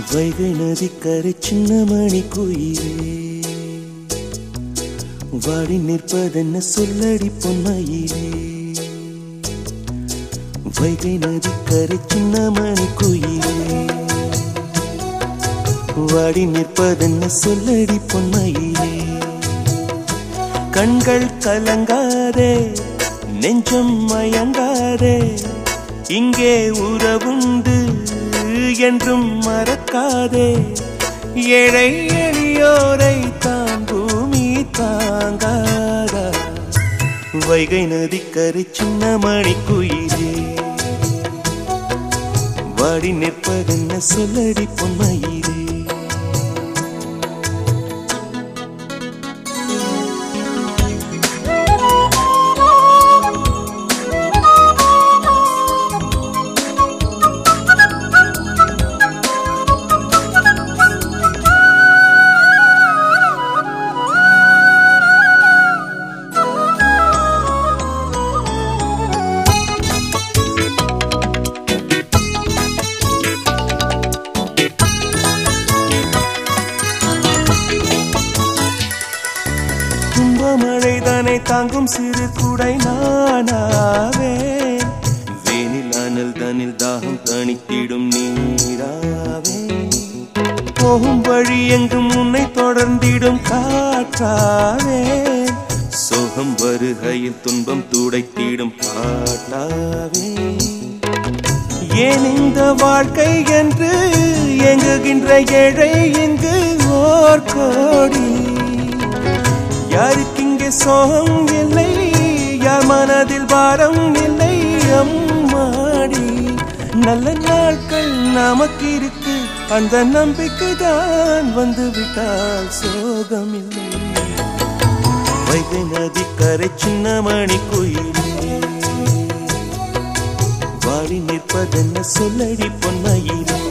வைகை நதிக்கரை சின்ன மணி குயிலே வாடி நிற்பதென்ன சொல்லடி பொன்மையிலே வைகை நதிக்கரை சின்ன மணி குயிலே வாடி நிற்பதென்ன சொல்லடி பொன்மையிலே கண்கள் கலங்காதே நெஞ்சம் மயங்காதே இங்கே உறவுண்டு என்றும் மறக்காதே ஏழை எளியோரை தான் பூமி தாங்காதா வைகை நதிக்கரை சின்ன மணி குயிலே வாடி நிற்பதென்ன சொல்லடி பொன்மையிலே துன்பமழை தானே தாங்கும் சிறு குடை நானாவே வேனில் அனல் தனில் தாகம் தணித்திடும் நீராவே போகும் வழி எங்கும் உன்னை தொடர்ந்திடும் காற்றாவே சோகம் வருகையில் துன்பம் துடைத்திடும் பாட்டாவே ஏன் இந்த வாழ்க்கை என்று எங்குகின்ற ஏழை இங்கு ஓர் கோடி யாருக்கு இங்கே சோகம் இல்லை யார் மனதில் பாரம் இல்லை அம்மாடி நல்ல நாட்கள் நமக்கு இருக்கு அந்த நம்பிக்கை தான் வந்து விட்டால் சோகம் இல்லை வைகை நதி கரை சின்ன மணி குயிலே வாடி நிற்பதென்ன சொல்லடி பொன்மையிலே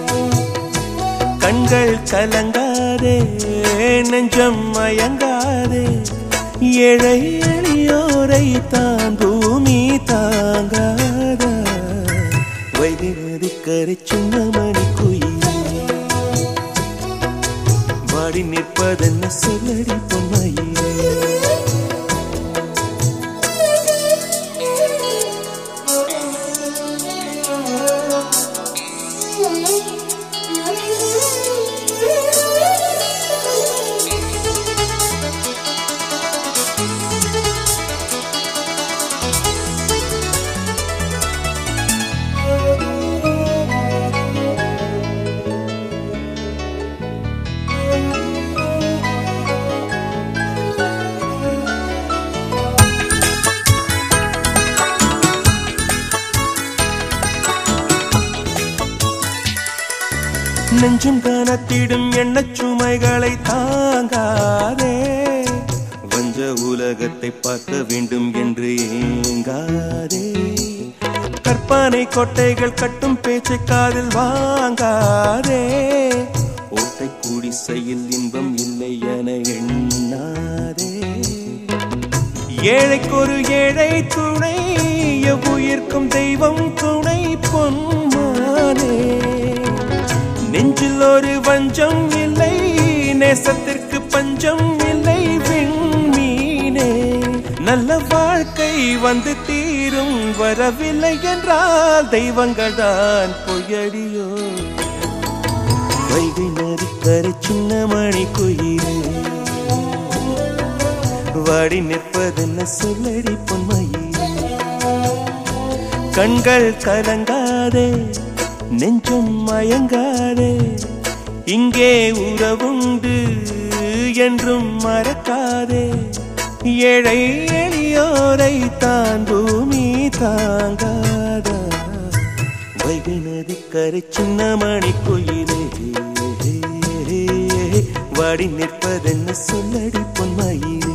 கண்கள் கலங்காதே நெஞ்சம் மயங்காதே ஏழை எளியோரை தான் பூமி தாங்காதா வைகை நதிக்கரை சின்ன மணி குயிலே வாடி நிற்பதென்ன சொல்லடி பொன்மையிலே நெஞ்சும் கனத்திடும் எண்ணச் சுமைகளை தாங்காதே வஞ்ச உலகத்தை பார்க்க வேண்டும் என்று ஏங்காதே கற்பனை கொட்டைகள் கட்டும் பேச்சை காதில் வாங்காதே ஓட்டை குடிசையில் இன்பம் இல்லை என எண்ணாதே ஏழைக்கு ஒரு ஏழை துணை எவ்வுயிர்க்கும் தெய்வம் துணை பொன்மானே நெஞ்சில் ஒரு வஞ்சம் இல்லை நேசத்திற்கு பஞ்சம் இல்லை விண்மீனே நல்ல வாழ்க்கை வந்து தீரும் வரவில்லை என்றால் தெய்வங்கள் தான் பொய்யடியோ வைகை நதிக்கரை சின்ன மணி குயிலே வாடி நிற்பதென்ன சொல்லடி பொன்மையிலே கண்கள் கலங்காதே நெஞ்சம் மயங்காதே இங்கே உறவுண்டு என்றும் மறக்காதே ஏழை எளியோரை தான் பூமி தாங்காதா வைகை நதிக்கரை சின்ன மணி குயிலே வாடி நிற்பதென்ன சொல்லடி பொன்மையிலே